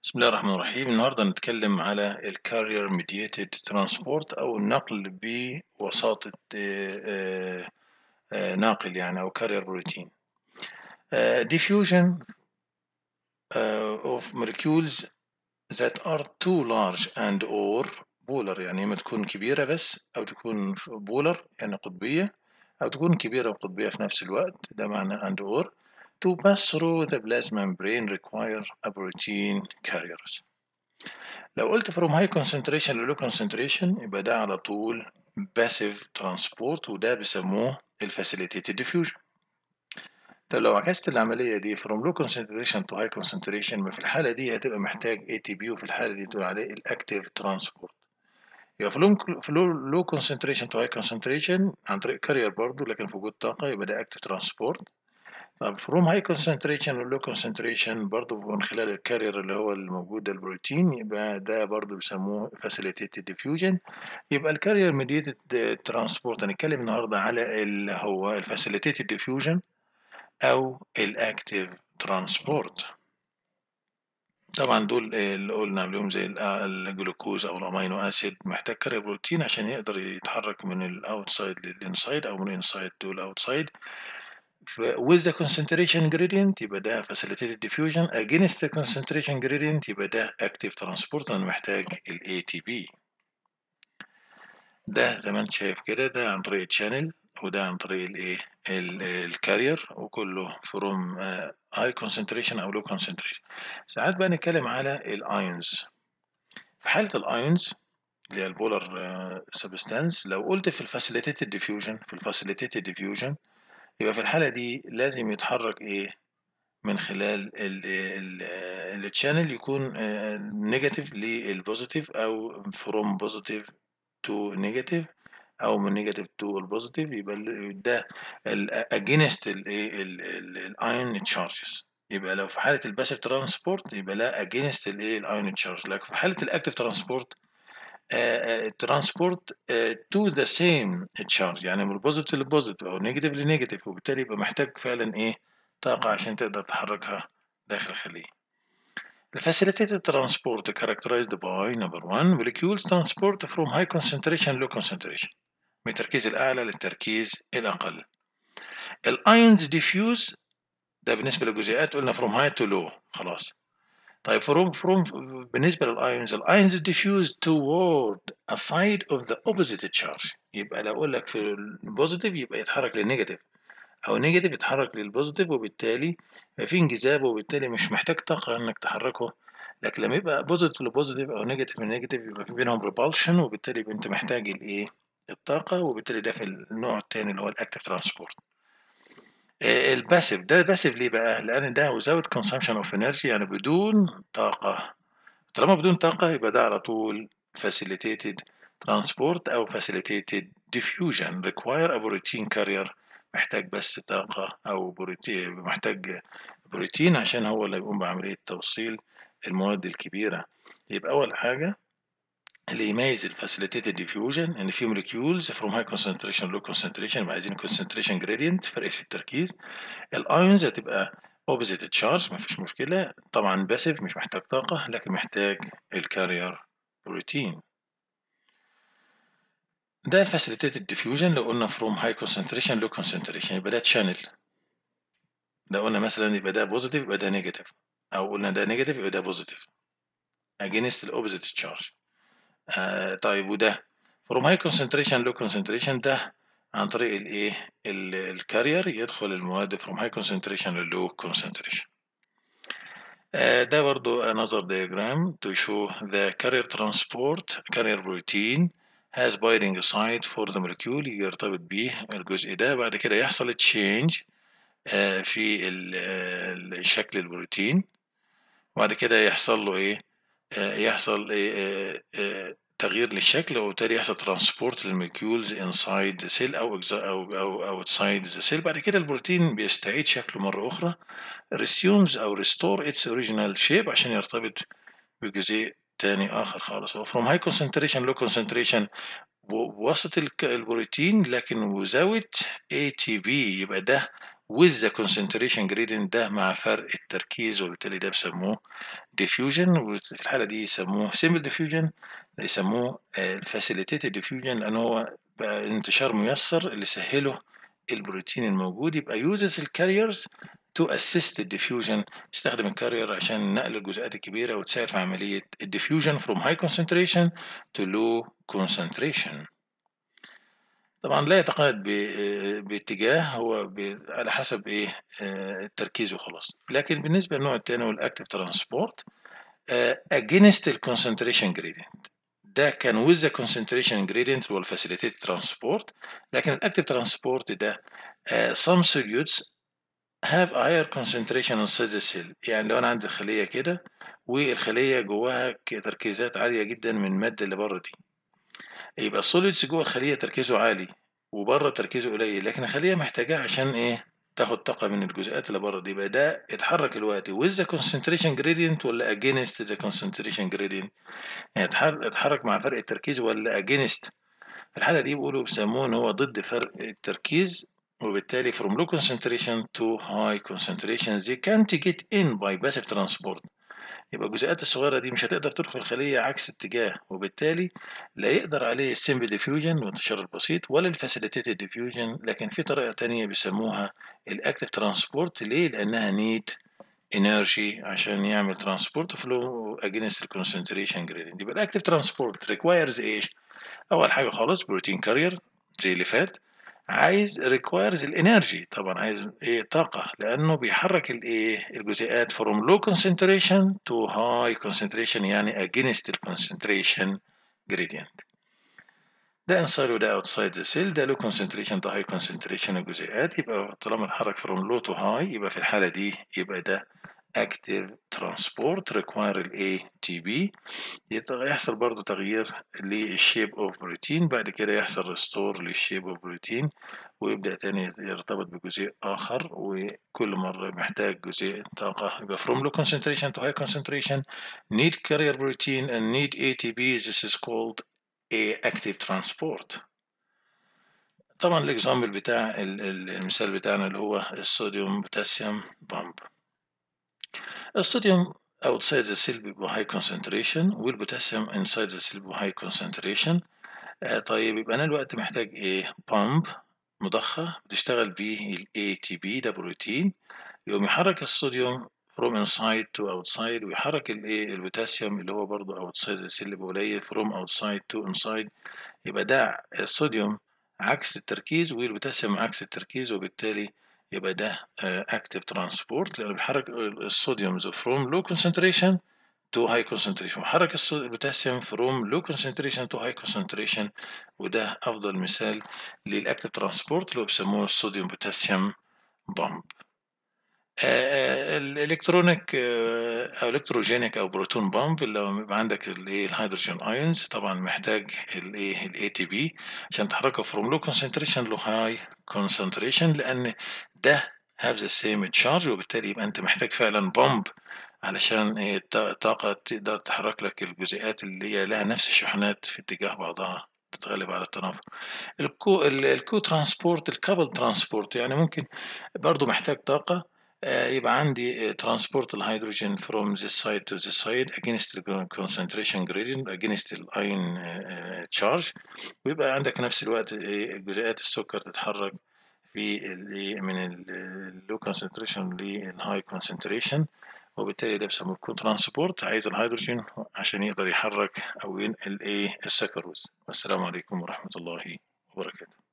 بسم الله الرحمن الرحيم النهاردة هنتكلم على ال Carrier Mediated Transport أو النقل بوساطة آآ آآ ناقل يعني أو Carrier Protein. آآ diffusion آآ of molecules that are too large and or polar يعني إما تكون كبيرة بس أو تكون polar يعني قطبية أو تكون كبيرة وقطبية في نفس الوقت ده معنى and or to pass through the plasma membrane require a protein carriers. لو قلت from high concentration ل low concentration يبقى ده على طول passive transport وده بيسموه ال facilitated diffusion. طب لو عكست العملية دي from low concentration to high concentration يبقى في الحالة دي هتبقى محتاج ATP وفي الحالة دي بتقول عليه ال active transport. يبقى في low في low low concentration to high concentration عن طريق carrier برضه لكن في وجود طاقة يبقى ده active transport. طب from high concentration و low concentration برضه من خلال الكارير اللي هو الموجود البروتين يبقى ده برضه بيسموه facilitated diffusion يبقى الكارير mediated transport هنتكلم النهارده على اللي هو ال facilitated diffusion أو الأكتيف ترانسبورت طبعا دول اللي قلنا عليهم زي الجلوكوز أو الأمينو أسيد محتاج كارير بروتين عشان يقدر يتحرك من الأوتسايد للإنسايد أو من الإنسايد تو الأوتسايد with the concentration gradient يبقى ده facilitated diffusion against the concentration gradient يبقى ده active transport أنا محتاج ال ATP ده زي ما انت شايف كده ده عن طريق الشانل وده عن طريق الايه الكارير وكله from high concentration او low concentration ساعات بقى نتكلم على الايونز في حالة الايونز اللي هي البولار سبستانس لو قلت في الفاسيليتيتد ديفيوجن في الفاسيليتيتد ديفيوجن يبقى في الحالة دي لازم يتحرك ايه من خلال التشانل يكون نيجاتيف للبوزيتيف او فروم بوزيتيف تو نيجاتيف او من نيجاتيف تو البوزيتيف يبقى ده اجينست الايون تشارجز يبقى لو في حاله الباسيف ترانسبورت يبقى لا اجينست الايه الايون تشارج لكن في حاله الاكتيف ترانسبورت ترانسبورت تو ذا سيم تشارج يعني من البوزيتيف للبوزيتيف او نيجاتيف لنيجاتيف وبالتالي يبقى محتاج فعلا ايه طاقه عشان تقدر تحركها داخل الخليه The facilitated transport characterized by number one molecules transport from high concentration low concentration من التركيز الأعلى للتركيز الأقل. الأيونز diffuse ده بالنسبة للجزيئات قلنا from high to low خلاص. طيب from from بالنسبة للأيونز الأيونز diffuse toward a side of the opposite charge يبقى لو أقول لك في البوزيتيف يبقى يتحرك للنيجاتيف أو نيجاتيف يتحرك للبوزيتيف وبالتالي في انجذاب وبالتالي مش محتاج طاقة إنك تحركه لكن لما يبقى بوزيتيف لبوزيتيف أو نيجاتيف لنيجاتيف يبقى في بينهم ريبالشن وبالتالي يبقى أنت محتاج الإيه؟ الطاقة وبالتالي ده في النوع التاني اللي هو الأكتيف ترانسبورت. الباسيف ده باسيف ليه بقى؟ لأن ده without consumption of energy يعني بدون طاقة. طالما بدون طاقة يبقى ده على طول facilitated transport أو facilitated diffusion require a protein carrier محتاج بس طاقة أو بروتين محتاج بروتين عشان هو اللي يقوم بعملية توصيل المواد الكبيرة يبقى أول حاجة اللي يميز الفاسيليتيتد ديفيوجن ان في موليكيولز فروم هاي كونسنتريشن لو كونسنتريشن يبقى عايزين كونسنتريشن جريدينت فرق في التركيز الايونز هتبقى اوبوزيت تشارج مفيش مشكلة طبعا باسيف مش محتاج طاقة لكن محتاج الكارير بروتين ده الفاسيليتيتد ديفيوجن لو قلنا فروم هاي كونسنتريشن لو كونسنتريشن يبقى ده تشانل ده قلنا مثلا يبقى ده بوزيتيف يبقى ده نيجاتيف او قلنا ده نيجاتيف يبقى ده بوزيتيف against الاوبوزيت تشارج آه طيب وده فروم هاي كونسنتريشن لو كونسنتريشن ده عن طريق الايه الكارير يدخل المواد فروم هاي كونسنتريشن للو كونسنتريشن ده برضو another diagram to show the carrier transport carrier protein has binding site for the molecule يرتبط بيه الجزء ده بعد كده يحصل change في شكل البروتين وبعد كده يحصل له ايه يحصل إيه تغيير للشكل وبالتالي يحصل ترانسبورت للمولكيولز انسايد ذا سيل او او او اوتسايد ذا سيل بعد كده البروتين بيستعيد شكله مره اخرى resumes او restore its original shape عشان يرتبط بجزيء تاني اخر خالص هو from high concentration low concentration وسط البروتين لكن without ATP يبقى ده with the concentration gradient ده مع فرق التركيز وبالتالي ده بيسموه diffusion وفي الحالة دي يسموه simple diffusion يسموه آه، facilitated diffusion لأن هو بقى انتشار ميسر اللي سهله البروتين الموجود يبقى uses الكاريرز to assist the diffusion استخدم الكارير عشان نقل الجزيئات الكبيرة وتساعد في عملية diffusion from high concentration to low concentration طبعا لا يتقيد ب- باتجاه هو ب- على حسب ايه آه، التركيز وخلاص لكن بالنسبة للنوع الثاني والاكتف ترانسبورت against the concentration gradient ده كان with the concentration gradient هو facilitated transport لكن الاكتف ترانسبورت ده آه، some solutes have higher concentration inside the cell يعني لو انا عندي خلية كده والخلية جواها ك- تركيزات عالية جدا من المادة اللي بره دي يبقى السوليدز جوه الخلية تركيزه عالي وبره تركيزه قليل لكن الخلية محتاجاه عشان ايه تاخد طاقة من الجزيئات اللي بره دي يبقى ده اتحرك الوقت with the concentration gradient ولا against the concentration gradient يعني اتحر- اتحرك مع فرق التركيز ولا against في الحالة دي بيقولوا بيسموه ان هو ضد فرق التركيز وبالتالي from low concentration to high concentration they can't get in by passive transport يبقى الجزيئات الصغيرة دي مش هتقدر تدخل الخلية عكس اتجاه وبالتالي لا يقدر عليه السيمبل ديفيوجن والانتشار البسيط ولا الفاسيليتيتد ديفيوجن لكن في طريقة تانية بيسموها الاكتف ترانسبورت ليه؟ لأنها نيد انرجي عشان يعمل ترانسبورت فلو اجينست الكونسنتريشن جريدينت يبقى الاكتف ترانسبورت ريكوايرز ايش؟ أول حاجة خالص بروتين كارير زي اللي فات عايز requires الانرجي طبعا عايز ايه طاقة لأنه بيحرك الايه الجزيئات from low concentration to high concentration يعني against the concentration gradient ده inside وده outside the cell ده low concentration ده high concentration الجزيئات يبقى طالما اتحرك from low to high يبقى في الحالة دي يبقى ده active transport require ال ATP يت- يحصل برضو تغيير للشيب اوف بروتين بعد كده يحصل ريستور للشيب اوف بروتين ويبدأ تاني يرتبط بجزيء آخر وكل مرة محتاج جزيء طاقة يبقى from low concentration to high concentration need carrier protein and need ATP this is called a active transport طبعا الاكزامبل بتاع ال- ال- المثال بتاعنا اللي هو الصوديوم بوتاسيوم بامب الصوديوم outside the cell بيبقى high concentration والبوتاسيوم inside the cell بيبقى high concentration آه طيب يبقى أنا الوقت محتاج إيه بامب مضخة بتشتغل بيه ال ATP ده بروتين يقوم يحرك الصوديوم from inside to outside ويحرك الايه البوتاسيوم اللي هو برضه outside the cell اللي بيبقى قليل from outside to inside يبقى ده الصوديوم عكس التركيز والبوتاسيوم عكس التركيز وبالتالي يبقى ده آه، active transport لأنه بيحرك الصوديوم from low concentration to high concentration وحرك الص- البوتاسيوم from low concentration to high concentration وده أفضل مثال للأكتيف ترانسبورت اللي هو بيسموه الصوديوم بوتاسيوم بامب الالكترونيك او الكتروجينيك او بروتون بامب اللي هو بيبقى عندك الايه الهيدروجين ايونز طبعا محتاج الايه الاي تي بي عشان تحركه فروم لو كونسنتريشن لو هاي كونسنتريشن لان ده have the same charge وبالتالي يبقى انت محتاج فعلا بامب علشان ايه الط- الطاقة تقدر تحرك لك الجزيئات اللي هي لها نفس الشحنات في اتجاه بعضها تتغلب على التنافر الكو ال- الكو ترانسبورت الكابل ترانسبورت يعني ممكن برضو محتاج طاقة آه، يبقى عندي ترانسبورت الهيدروجين from this side to this side against the concentration gradient against the ion آه، charge ويبقى عندك نفس الوقت آه، جزيئات السكر تتحرك في ال- من اللو concentration للهاي concentration وبالتالي ده بيسموه كو ترانسبورت عايز الهيدروجين عشان يقدر يحرك او ينقل ايه السكروز والسلام عليكم ورحمة الله وبركاته